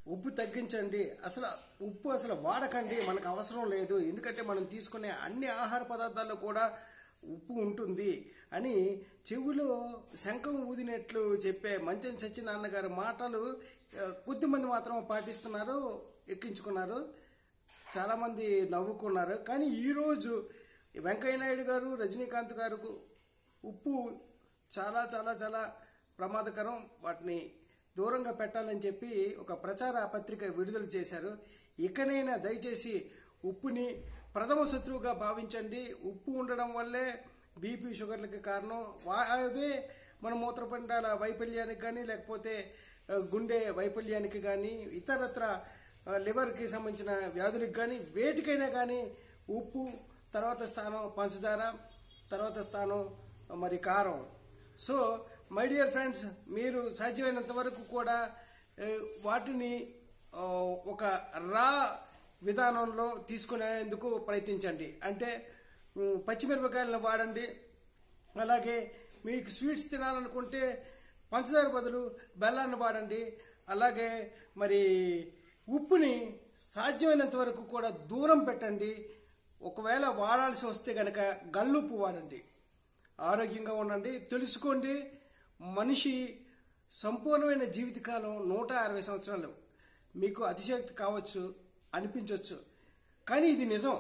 ఉప్పు తగ్గించండి అసలు ఉప్పు అసలు వాడకండి మనకు అవసరం లేదు ఎందుకంటే మనం తీసుకునే అన్ని ఆహార పదార్థాల్లో కూడా ఉప్పు ఉంటుంది అని చెవులో శంఖం ఊదినట్లు చెప్పే మంచం సత్యనారాయణ గారి మాటలు ఆ, కొద్దిమంది మాత్రం పాటిస్తున్నారు ఎక్కించుకున్నారు చాలామంది నవ్వుకున్నారు కానీ ఈరోజు వెంకయ్య నాయుడు గారు రజనీకాంత్ గారు ఉప్పు చాలా చాలా చాలా ప్రమాదకరం వాటిని దూరంగా పెట్టాలని చెప్పి ఒక ప్రచార పత్రిక విడుదల చేశారు ఇకనైనా దయచేసి ఉప్పుని ప్రథమ శత్రువుగా భావించండి ఉప్పు ఉండడం వల్లే బీపీ షుగర్లకి కారణం వా- అవే మన మూత్రపిండాల వైఫల్యానికి కానీ లేకపోతే ఆ, గుండె వైఫల్యానికి కానీ ఇతరత్ర ఆ, లివర్కి సంబంధించిన వ్యాధులకు కానీ వేటికైనా కానీ ఉప్పు తర్వాత స్థానం పంచదార తర్వాత స్థానం మరి కారం సో మై డియర్ ఫ్రెండ్స్ మీరు సాధ్యమైనంత వరకు కూడా ఏ, వాటిని ఆ, ఒక రా విధానంలో తీసుకునేందుకు ప్రయత్నించండి అంటే ఉమ్, పచ్చిమిరపకాయలను వాడండి అలాగే మీకు స్వీట్స్ తినాలనుకుంటే పంచదార బదులు బెల్లాన్ని వాడండి అలాగే మరి ఉప్పుని సాధ్యమైనంత వరకు కూడా దూరం పెట్టండి ఒకవేళ వాడాల్సి వస్తే కనుక గల్లుప్పు వాడండి ఆరోగ్యంగా ఉండండి తెలుసుకోండి మనిషి సంపూర్ణమైన జీవితకాలం నూట అరవై సంవత్సరాలు మీకు అతిశక్తి కావచ్చు అనిపించవచ్చు కానీ ఇది నిజం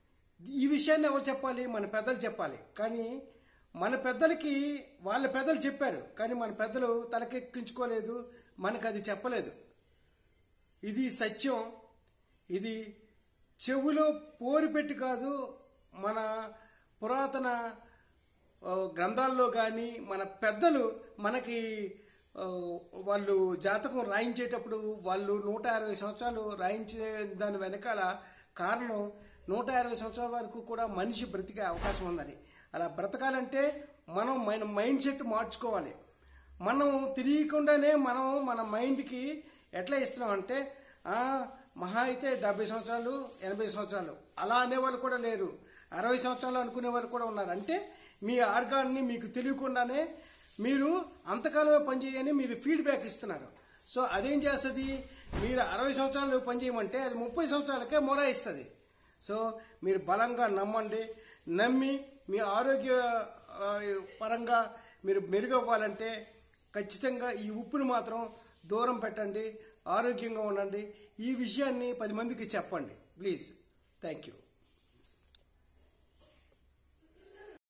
ఈ విషయాన్ని ఎవరు చెప్పాలి మన పెద్దలు చెప్పాలి కానీ మన పెద్దలకి వాళ్ళ పెద్దలు చెప్పారు కానీ మన పెద్దలు తలకెక్కించుకోలేదు మనకు అది చెప్పలేదు ఇది సత్యం ఇది చెవులో పోరు పెట్టి కాదు మన పురాతన ఆ, గ్రంథాల్లో కానీ మన పెద్దలు మనకి ఆ, వాళ్ళు జాతకం రాయించేటప్పుడు వాళ్ళు నూట అరవై సంవత్సరాలు రాయించే దాని వెనకాల కారణం నూట అరవై సంవత్సరాల వరకు కూడా మనిషి బ్రతికే అవకాశం ఉందని అలా బ్రతకాలంటే మనం మన మైండ్ సెట్ మార్చుకోవాలి మనం తెలియకుండానే మనం మన మైండ్కి ఎట్లా ఇస్తున్నాం అంటే ఆ, మహా అయితే డెబ్బై సంవత్సరాలు ఎనభై సంవత్సరాలు అలా అనేవాళ్ళు కూడా లేరు అరవై సంవత్సరాలు అనుకునే వాళ్ళు కూడా ఉన్నారు అంటే మీ ఆర్గాన్ని మీకు తెలియకుండానే మీరు అంతకాలమే పనిచేయని మీరు ఫీడ్బ్యాక్ ఇస్తున్నారు సో అదేం చేస్తుంది మీరు అరవై సంవత్సరాలు పనిచేయమంటే అది ముప్పై సంవత్సరాలకే మొరాయిస్తుంది సో మీరు బలంగా నమ్మండి నమ్మి మీ ఆరోగ్య ఆ, పరంగా మీరు మెరుగవ్వాలంటే ఖచ్చితంగా ఈ ఉప్పుని మాత్రం దూరం పెట్టండి ఆరోగ్యంగా ఉండండి ఈ విషయాన్ని పది మందికి చెప్పండి ప్లీజ్ థ్యాంక్ యూ